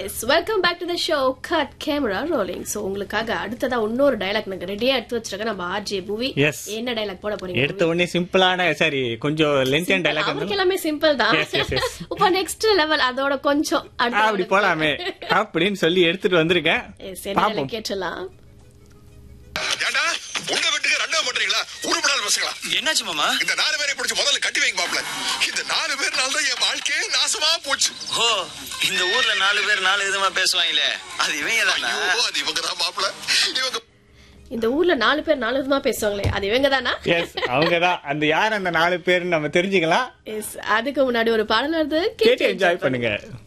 S welcome back to the show cut camera rolling so உங்களுக்காக அடுத்ததா இன்னொரு dialogue நாங்க ரெடியா எடுத்து வச்சிருக்கேன் நம்ம ஆர்ஜே மூவி Yes. என்ன டயலாக் போட போறீங்க எடுத்த உடனே சிம்பிளான சரி கொஞ்சம் லென்த் டைலாக் அவருக்கு எல்லாமே சிம்பிள் தான் Yes, yes, yes. இப்போ நெக்ஸ்ட் லெவல் அதோட கொஞ்சம் அடுத்த அப்படி level. போலாமே அப்படின்னு சொல்லி எடுத்துட்டு வந்திருக்கேன் Yes, என்ன பாப்போம் dialogue கேட்டலாம் ஏண்டா உங்க வீட்டுக்கு ரெண்டாவது பண்றீங்களா உருப்படாத பசங்களா என்னாச்சு மாமா இந்த நாலு பேரை பிடிச்சி முதல்ல கட்டி வைங்க மாப்ள இந்த நாலு பேர்னால தான் என் வாழ்க்கையே நாசமா போச்சு ஓ இந்த ஊர்ல நாலு பேர் நாலு விதமா பேசுவாங்களே அது இவங்க தானா ஐயோ அது இவங்க தான் மாப்ள இவங்க இந்த ஊர்ல நாலு பேர் நாலு விதமா பேசுவாங்களே அது இவங்க தானா எஸ் அவங்கதான் அந்த யார் அந்த நாலு பேர் நம்ம தெரிஞ்சுக்கலாம் எஸ் அதுக்கு முன்னாடி ஒரு பாடல் வருது கேட்டு என்ஜாய் பண்ணுங்க